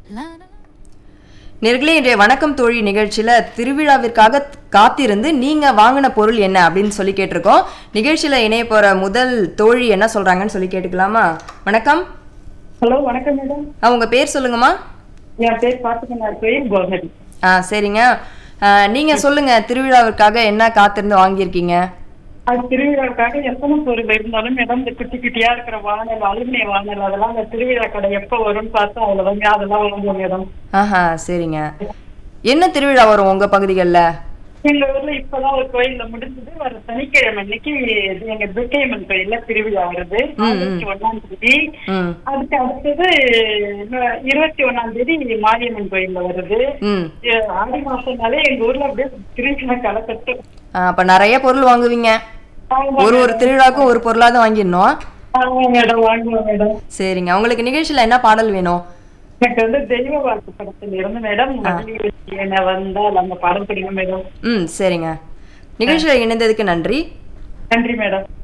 நேர்களே இன்றைய வணக்கம் தோழி நிகழ்ச்சியில திருவிழாவிற்காக காத்திருந்து நீங்க வாங்கின பொருள் என்ன அப்படின்னு சொல்லி கேட்டிருக்கோம் நிகழ்ச்சியில இணைய போற முதல் தோழி என்ன சொல்றாங்கன்னு சொல்லி கேட்டுக்கலாமா வணக்கம் ஹலோ வணக்கம் மேடம் ஆ, உங்க பேர் சொல்லுங்கம்மா என் பேர் பாத்துக்கனார் பேர் கோமதி ஆ சரிங்க ஆ, நீங்க சொல்லுங்க திருவிழாவிற்காக என்ன காத்திருந்து வாங்கியிருக்கீங்க அது திருவிழாவுக்காக எத்தனை பொருள் இருந்தாலும் மேடம் இந்த குட்டி குட்டியா இருக்கிற வானல் அலுமினிய வானல் அதெல்லாம் அந்த திருவிழா கடை எப்ப வரும்னு பார்த்தா அதுல வந்து அதெல்லாம் வாங்குவோம் மேடம் ஆஹா சரிங்க என்ன திருவிழா வரும் உங்க பகுதிகளில் எங்க ஊர்ல இப்பதான் ஒரு கோயில்ல முடிஞ்சது வர சனிக்கிழமை அன்னைக்கு இது எங்க துர்க்கையம்மன் கோயில்ல திருவிழா வருது ஆகஸ்ட் ஒண்ணாம் தேதி ம் அதுக்கு அடுத்தது இன்னும் இருபத்தி ஒண்ணாம் தேதி மாரியம்மன் கோயில்ல வருது ம் இது ஆடி மாசம்னாலே எங்க ஊர்ல அப்படியே திருவிழா களை கட்டும் ஆ, அப்ப நிறைய பொருள் வாங்குவீங்க ஒரு ஒரு திருவிழாவுக்கும் ஒரு பொருளாவது வாங்கிடணும் ஆமா மேடம் வாங்குவோம் மேடம் சரிங்க உங்களுக்கு நிகழ்ச்சியில என்ன பாடல் வேணும் எனக்கு வந்து தெய்வ வாழ்க்கை படத்துல இருந்து மேடம் மகளிர் என்ன வந்தால் அந்த படம் பிடிக்கும் மேடம் ம் சரிங்க நிகழ்ச்சியில் இணைந்ததுக்கு நன்றி நன்றி மேடம்